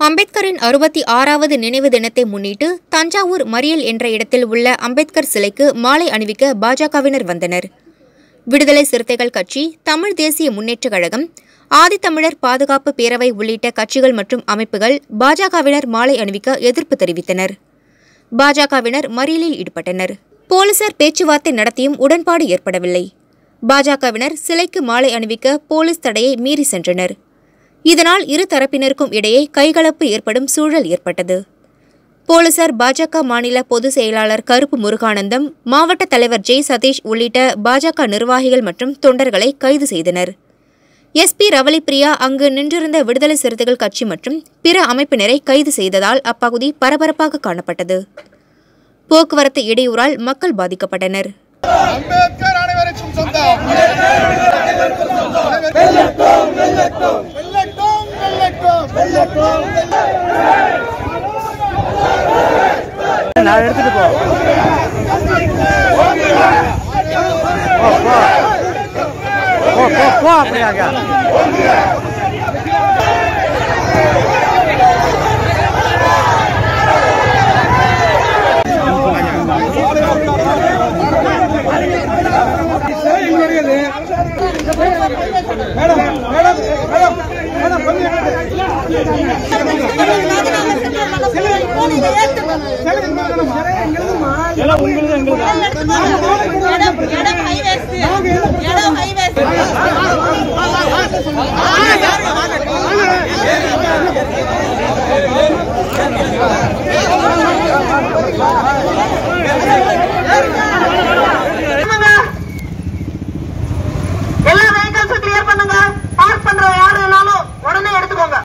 அம்பேத்கரின் அறுபத்தி ஆறாவது நினைவு தினத்தை முன்னிட்டு தஞ்சாவூர் மறியல் என்ற இடத்தில் உள்ள அம்பேத்கர் சிலைக்கு மாலை அணிவிக்க பாஜகவினர் வந்தனர் விடுதலை சிறுத்தைகள் கட்சி தமிழ் தேசிய முன்னேற்றக் கழகம் ஆதித்தமிழர் பாதுகாப்பு பேரவை உள்ளிட்ட கட்சிகள் மற்றும் அமைப்புகள் பாஜகவினர் மாலை அணிவிக்க எதிர்ப்பு தெரிவித்தனர் பாஜகவினர் மறியலில் ஈடுபட்டனர் போலீசார் பேச்சுவார்த்தை நடத்தியும் உடன்பாடு ஏற்படவில்லை பாஜகவினர் சிலைக்கு மாலை அணிவிக்க போலீஸ் தடையை மீறி சென்றனர் இதனால் இரு தரப்பினருக்கும் இடையே கைகலப்பு ஏற்படும் சூழல் ஏற்பட்டது போலீசார் பாஜக மாநில பொதுச் செயலாளர் கருப்பு முருகானந்தம் மாவட்ட தலைவர் ஜெய் சதீஷ் உள்ளிட்ட பாஜக நிர்வாகிகள் மற்றும் தொண்டர்களை கைது செய்தனர் எஸ்பி ரவலிப்பிரியா அங்கு நின்றிருந்த விடுதலை சிறுத்தைகள் கட்சி மற்றும் பிற அமைப்பினரை கைது செய்ததால் அப்பகுதி பரபரப்பாக காணப்பட்டது போக்குவரத்து இடையூறால் மக்கள் பாதிக்கப்பட்டனர் அம்பேத்கர் அனைவருக்கும் சொந்தம் வெல்லட்டும் வெல்லட்டும் வெல்லட்டும் நான் எடுத்துட்டு போ போ போ போ போ போ அப்படியாங்க எல்லா வெஹிக்கிள்ஸும் கிளியர் பண்ணுங்க பார்க் பண்ற யாரு வேணாலும் உடனே எடுத்துக்கோங்க